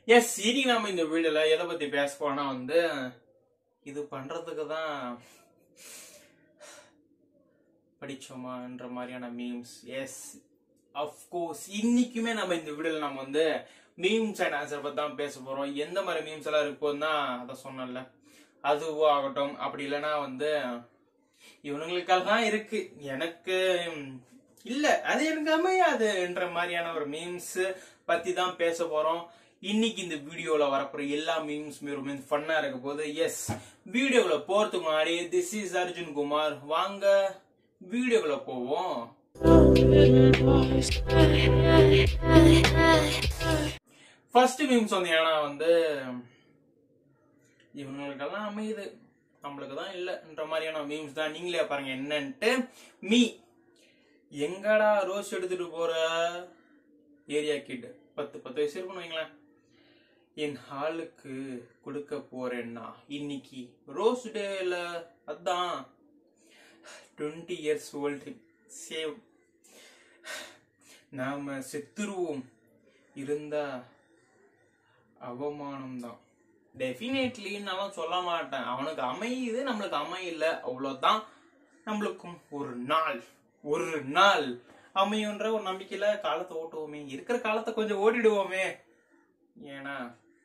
S இனி நாம இந்த வீடியோல எதை பத்தி பேச போறோம்னா வந்து இது பண்றதுக்கு தான் படிச்சோமான்ற மாதிரியான மீம்ஸ் எஸ் அஃப்கோர்ஸ் இன்னைக்குமே நம்ம இந்த வீடியோல நம்ம வந்து மீம்ஸ் அண்ட் ஆன்சர் பத்தி தான் பேச போறோம் எந்த மாதிரி மீம்ஸ் எல்லாம் இருக்கும்னா அதை சொன்னல அதுவோ ஆகட்டும் அப்படி இல்லைன்னா வந்து இவனுங்களுக்கெல்லாம் இருக்கு எனக்கு ம், இல்ல அது எனக்கு அமையாதுன்ற மாதிரியான ஒரு மீம்ஸ் பத்தி தான் பேச போறோம் இன்னைக்கு இந்த வீடியோல வரப்போற எல்லா மீம்ஸுமே ரொம்ப ஃபன்னா இருக்க போது எஸ் வீடியோக்குள்ள போறதுக்கு முன்னாடி திஸ் இஸ் அர்ஜுன் குமார் வாங்க வீடியோக்குள்ள போவோம் ஃபர்ஸ்ட் மீம்ஸ் வந்து ஏன்னா வந்து இவங்களுக்கெல்லாம் அமையுது நம்மளுக்கு தான் இல்லைன்ற மாதிரியான மீம்ஸ் தான் நீங்களே பாருங்க என்னன்ட்டு மீ எங்கடா ரோஸ் எடுத்துட்டு போற ஏரியா கிட் பத்து பத்து வயசு இருக்குன்னு வைங்களேன் என் ஹாலுக்கு கொடுக்க போறேன்னா இன்னைக்கு ரோஸ் டேல அதான் டுவெண்ட்டி இயர்ஸ் ஓல்டு சேவ் நாம செத்துருவோம் இருந்தா அவமானம் தான் டெஃபினெட்லி நான் சொல்ல மாட்டேன் அவனுக்கு அமையுது நம்மளுக்கு அமையல அவ்வளவுதான் நம்மளுக்கும் ஒரு நாள் ஒரு நாள் அமையுன்ற ஒரு நம்பிக்கையில காலத்தை ஓட்டுவோமே இருக்கிற காலத்தை கொஞ்சம் ஓட்டிடுவோமே ஏன்னா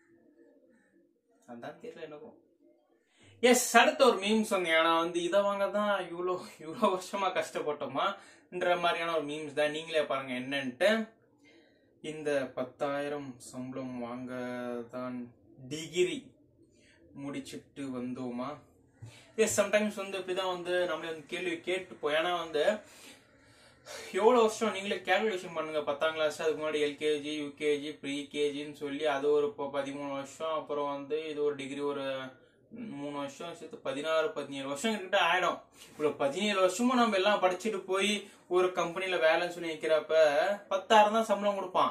அதான் தெரியல எனக்கும் எஸ் அடுத்த ஒரு மீம்ஸ் வந்து ஏன்னா வந்து இதை வாங்க தான் இவ்வளோ இவ்வளோ வருஷமா கஷ்டப்பட்டோமான்ற மாதிரியான ஒரு மீம்ஸ் தான் நீங்களே பாருங்க என்னன்ட்டு இந்த பத்தாயிரம் சம்பளம் வாங்க தான் டிகிரி முடிச்சிட்டு வந்தோமா எஸ் சம்டைம்ஸ் வந்து இப்படிதான் வந்து நம்மளே வந்து கேள்வி கேட்டுப்போம் ஏன்னா வந்து எவ்வளோ வருஷம் நீங்களே கேல்குலேஷன் பண்ணுங்க பத்தாம் கிளாஸ் அதுக்கு முன்னாடி எல்கேஜி யூகேஜி ப்ரீ கேஜின்னு சொல்லி அது ஒரு இப்போ பதிமூணு வருஷம் அப்புறம் வந்து இது ஒரு டிகிரி ஒரு மூணு வருஷம் சேர்த்து பதினாறு பதினேழு வருஷம் கிட்ட ஆயிடும் இவ்வளோ பதினேழு வருஷமும் நம்ம எல்லாம் படிச்சுட்டு போய் ஒரு கம்பெனில வேலைன்னு சொல்லி நிற்கிறப்ப பத்தாயிரம் தான் சம்பளம் கொடுப்பான்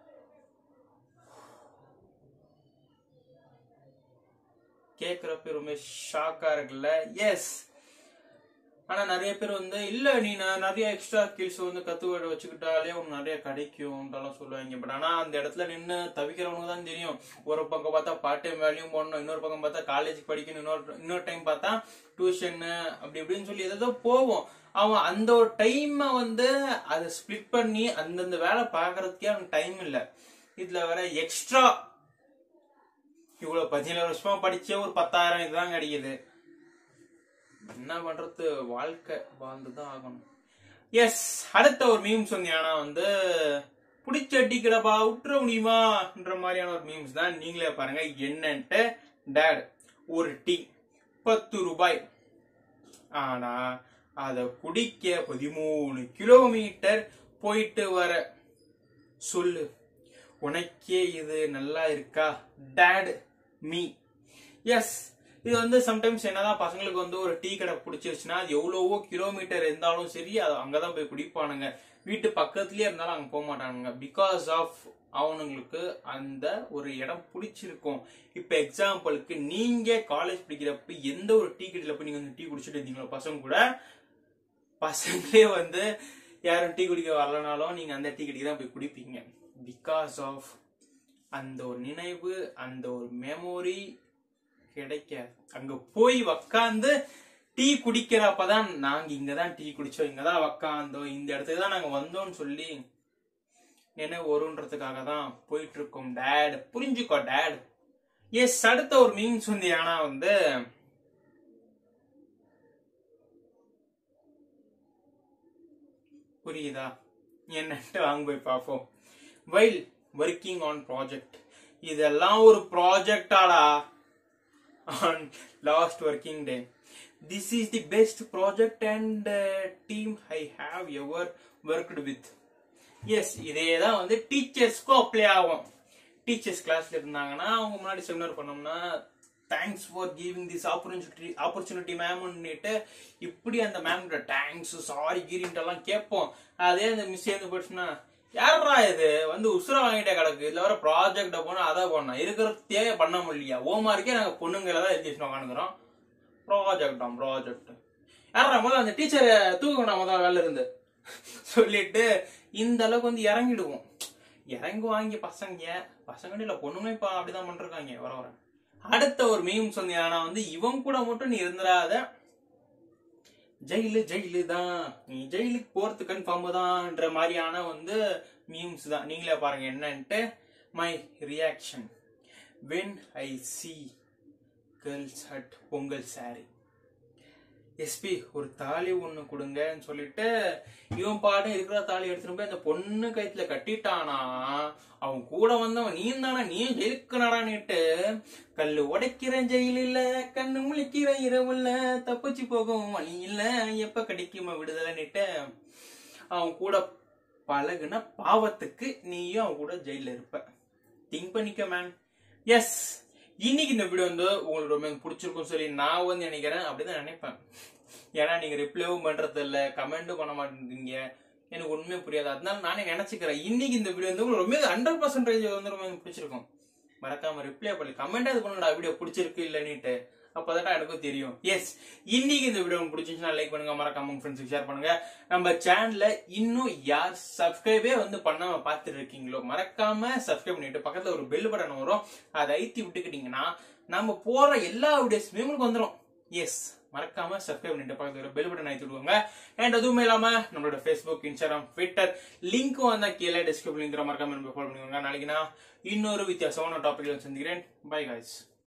கேக்குறப்ப ரொம்ப ஷாக்கா இருக்குல்ல எஸ் ஆனா நிறைய பேர் வந்து இல்ல நீ நான் நிறைய எக்ஸ்ட்ரா ஸ்கில்ஸ் வந்து கத்து வச்சுக்கிட்டாலே உனக்கு நிறைய கிடைக்கும்ன்றலாம் சொல்லுவாங்க பட் ஆனா அந்த இடத்துல நின்று தவிக்கிறவனுக்கு தான் தெரியும் ஒரு பக்கம் பார்த்தா பார்ட் டைம் வேலையும் போடணும் இன்னொரு பக்கம் பார்த்தா காலேஜ் படிக்கணும் இன்னொரு இன்னொரு டைம் பார்த்தா டியூஷன் அப்படி இப்படின்னு சொல்லி ஏதோ போவோம் அவன் அந்த ஒரு டைமை வந்து அதை ஸ்பிளிட் பண்ணி அந்தந்த வேலை பார்க்கறதுக்கே அவனுக்கு டைம் இல்லை இதுல வேற எக்ஸ்ட்ரா இவ்வளவு பதினேழு வருஷமா படிச்ச ஒரு பத்தாயிரம் இதுதான் கிடைக்குது என்ன பண்றது வாழ்க்கை வாழ்ந்துதான் ஆகணும் எஸ் அடுத்த ஒரு மீம்ஸ் வந்து ஏன்னா வந்து பிடிச்ச டீ கிடப்பா விட்டுற முடியுமான்ற மாதிரியான ஒரு மீம்ஸ் தான் நீங்களே பாருங்க என்னன்ட்டு டேட் ஒரு டீ பத்து ரூபாய் ஆனா அத குடிக்க பதிமூணு கிலோமீட்டர் போயிட்டு வர சொல்லு உனக்கே இது நல்லா இருக்கா டேட் மீ எஸ் இது வந்து சம்டைம்ஸ் என்னதான் பசங்களுக்கு வந்து ஒரு டீ கடை பிடிச்சிருச்சுன்னா அது எவ்வளவோ கிலோமீட்டர் இருந்தாலும் சரி அது அங்கதான் போய் குடிப்பானுங்க வீட்டு பக்கத்துலயே இருந்தாலும் அங்க போக மாட்டானுங்க பிகாஸ் ஆஃப் அவனுங்களுக்கு அந்த ஒரு இடம் பிடிச்சிருக்கும் இப்ப எக்ஸாம்பிளுக்கு நீங்க காலேஜ் படிக்கிறப்ப எந்த ஒரு டீ கடையில போய் நீங்க வந்து டீ குடிச்சிட்டு இருந்தீங்களோ பசங்க கூட பசங்களே வந்து யாரும் டீ குடிக்க வரலனாலும் நீங்க அந்த டீ கடைக்கு தான் போய் குடிப்பீங்க பிகாஸ் ஆஃப் அந்த ஒரு நினைவு அந்த ஒரு மெமோரி கிடைக்காது அங்க போய் உக்காந்து டீ குடிக்கிறப்பதான் நாங்க இங்கதான் டீ குடிச்சோம் இங்கதான் உக்காந்தோம் இந்த இடத்துக்கு தான் நாங்க வந்தோம்னு சொல்லி நினைவு வருன்றதுக்காக தான் போயிட்டு இருக்கோம் டேட் புரிஞ்சுக்கோ டேட் எஸ் அடுத்த ஒரு மீன்ஸ் வந்து ஏன்னா வந்து புரியுதா என்னன்ட்டு வாங்க போய் பார்ப்போம் வைல் ஒர்க்கிங் ஆன் ப்ராஜெக்ட் இதெல்லாம் ஒரு ப்ராஜெக்டாடா on last working day this is the best project and team I have ever worked with us இதே தான் வந்து டீச்சர்ஸ்க்கும் அப்ளை ஆகும் டீச்சர்ஸ் கிளாஸ்ல இருந்தாங்கன்னா அவங்க முன்னாடி செமினார் பண்ணோம்னா thanks for giving this opportunity opportunity மேம்னுட்டு இப்படி அந்த மேம் தேங்க்ஸ் சாரி கீரின்ட்டெல்லாம் கேட்போம் அதே அந்த மிஸ் எழுந்து போச்சுன்னா யாரா இது வந்து உசுர வாங்கிட்டே கிடக்கு இதுல வர ப்ராஜெக்ட போனா அதை பண்ணோம் இருக்கிறதே பண்ண முடியலையா ஓமாருக்கே நாங்க பொண்ணுங்களை தான் எழுதி வச்சு உட்காந்துக்கிறோம் ப்ராஜெக்டாம் ப்ராஜெக்ட் யாரா முதல்ல அந்த டீச்சரை தூக்கணும் முதல்ல வேலை இருந்து சொல்லிட்டு இந்த அளவுக்கு வந்து இறங்கிடுவோம் இறங்கு வாங்கி பசங்க பசங்க இல்ல பொண்ணுமே இப்ப அப்படிதான் பண்றாங்க வர வர அடுத்த ஒரு மீம்ஸ் வந்து ஆனா வந்து இவன் கூட மட்டும் நீ இருந்துடாத ஜெயிலு ஜெயிலு தான் நீ ஜெயிலுக்கு போறது கன்ஃபார்ம் தான்ன்ற மாதிரியான வந்து மீம்ஸ் தான் நீங்களே பாருங்க என்னன்ட்டு my reaction when I see girls had Pongal sari எஸ்பி ஒரு தாலி ஒண்ணு கொடுங்கன்னு சொல்லிட்டு இவன் பாடம் இருக்கிற தாலி எடுத்துட்டு போய் அந்த பொண்ணு கயித்துல கட்டிட்டானா அவன் கூட வந்தவன் நீ தானே நீ ஜெயிக்கணாடான்னுட்டு கல்லு உடைக்கிற ஜெயில் இல்ல கண்ணு முழிக்கிற இரவுல தப்பிச்சு போகவும் வழி இல்ல எப்ப கிடைக்குமா விடுதலைன்னுட்டு அவன் கூட பழகுன பாவத்துக்கு நீயும் அவன் கூட ஜெயில இருப்ப திங்க் பண்ணிக்க மேன் எஸ் இன்னைக்கு இந்த வீடியோ வந்து உங்களுக்கு ரொம்ப பிடிச்சிருக்கும் சொல்லி நான் வந்து நினைக்கிறேன் அப்படிதான் நினைப்பேன் ஏன்னா நீங்க ரிப்ளைவும் பண்றது இல்ல கமெண்ட்டும் பண்ண மாட்டேங்கிறீங்க எனக்கு உண்மையே புரியாது அதனால நானே நினைச்சுக்கிறேன் இன்னைக்கு இந்த வீடியோ வந்து உங்களுக்கு ரொம்ப ஹண்ட்ரட் பர்சன்டேஜ் வந்து ரொம்ப பிடிச்சிருக்கும் மறக்காம ரிப்ளை பண்ணி கமெண்ட் அது பண்ணடா வீடியோ பிடிச்சிருக்கு இல்லன்னுட்டு அப்பதான் எனக்கும் தெரியும் எஸ் இன்னைக்கு இந்த வீடியோ உங்களுக்கு பிடிச்சிருந்துச்சுன்னா லைக் பண்ணுங்க மறக்காம உங்க ஃப்ரெண்ட்ஸுக்கு ஷேர் பண்ணுங்க நம்ம சேனல்ல இன்னும் யார் சப்ஸ்கிரைபே வந்து பண்ணாம பார்த்துட்டு இருக்கீங்களோ மறக்காம சப்ஸ்கிரைப் பண்ணிட்டு பக்கத்துல ஒரு பெல் பட்டன் வரும் அதை ஐத்தி விட்டுக்கிட்டீங்கன்னா நம்ம போற எல்லா வீடியோஸுமே உங்களுக்கு வந்துடும் எஸ் மறக்காம சப்ஸ்கிரைப் பண்ணிட்டு பக்கத்துல பெல் பட்டன் ஐத்தி விடுவாங்க அண்ட் அதுவுமே இல்லாம நம்மளோட ஃபேஸ்புக் இன்ஸ்டாகிராம் ட்விட்டர் லிங்க் வந்தா கீழே டிஸ்கிரிப்ஷன் லிங்க் மறக்காம ஃபாலோ பண்ணிக்கோங்க நாளைக்கு நான் இன்னொரு வித்தியாசமான டாபிக்ல சந்திக்கிறேன் பை காய்ஸ்